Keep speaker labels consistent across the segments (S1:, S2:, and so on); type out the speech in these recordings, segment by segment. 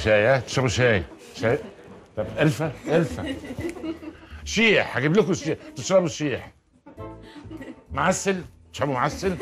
S1: شاي ها تشربوا شاي شاي طب الفه الفه شيح هجيب لكم شيح تشربوا شيح معسل تشربوا معسل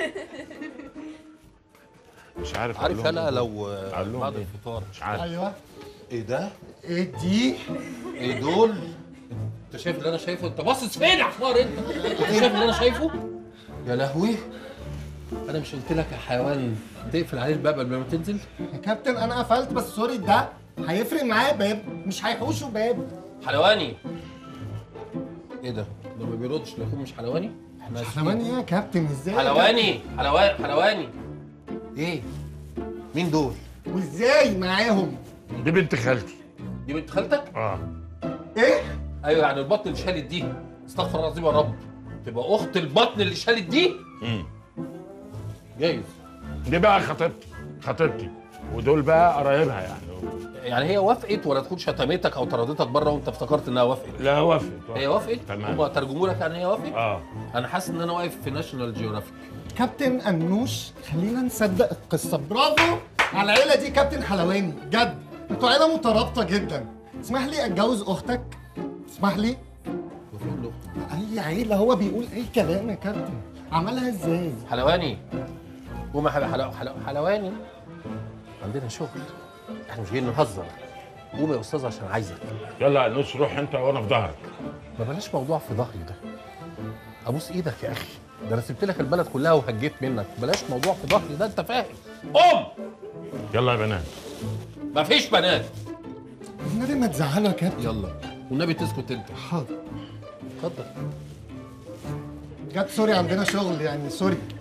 S1: مش عارف أقول
S2: عارف
S1: لهم
S2: انا
S1: إيه.
S2: لو
S1: أقول لهم
S2: بعد
S1: إيه؟
S2: الفطار
S1: مش عارف
S3: ايوه
S2: ايه ده؟
S3: ايه دي
S2: ايه دول؟ انت شايف اللي انا شايفه؟ انت باصص فين يا حمار انت؟ انت شايف اللي انا شايفه؟ يا لهوي انا مش قلت لك يا حيوان تقفل عليه الباب قبل ما تنزل؟
S3: يا كابتن انا قفلت بس سوري ده هيفرق معايا باب مش هيحوشوا باب
S2: حلواني ايه ده؟ ده ما بيردش لا يكون مش حلواني؟ احنا
S3: كمان ايه يا كابتن ازاي يا
S2: حلواني حلواني حلواني ايه؟ مين دول؟
S3: كابتن؟ وازاي معاهم
S1: دي بنت خالتي
S2: دي بنت خالتك؟
S1: اه
S3: ايه
S2: ايوه يعني البطن اللي شالت دي استغفر الله العظيم يا رب تبقى اخت البطن اللي شالت دي؟
S1: مم.
S2: جايز
S1: دي بقى خطيبتي خطيبتي ودول بقى قرايبها يعني
S2: يعني هي وافقت ولا تكون شتمتك او طردتك بره وانت افتكرت انها وافقت؟
S1: لا وافقت
S2: هي وافقت؟
S1: تمام.
S2: هم ترجموا لك يعني هي وافقت؟
S1: اه
S2: انا حاسس ان انا واقف في ناشونال جيوغرافيك
S3: كابتن انوش خلينا نصدق القصه برافو على العيله دي كابتن حلواني جد انتوا عيله مترابطه جدا اسمح لي اتجوز اختك اسمح لي
S2: وفين له؟
S3: اي عيله هو بيقول اي كلام يا كابتن عملها ازاي
S2: حلواني قوم يا حلو حلو حلو حلواني عندنا شغل احنا مش جايين نهزر قوم يا استاذ عشان عايزك
S1: يلا يا نوش روح انت وانا في ظهرك
S2: ما بلاش موضوع في ظهري ده ابوس ايدك يا اخي ده انا سبت لك البلد كلها وهجيت منك بلاش موضوع في ظهري ده انت فاهم قوم
S1: يلا يا بنات
S2: مفيش بنات
S3: النبي ما تزعله يا كابتن
S2: يلا والنبي تسكت انت
S3: حاضر
S2: اتفضل
S3: جد سوري عندنا شغل يعني سوري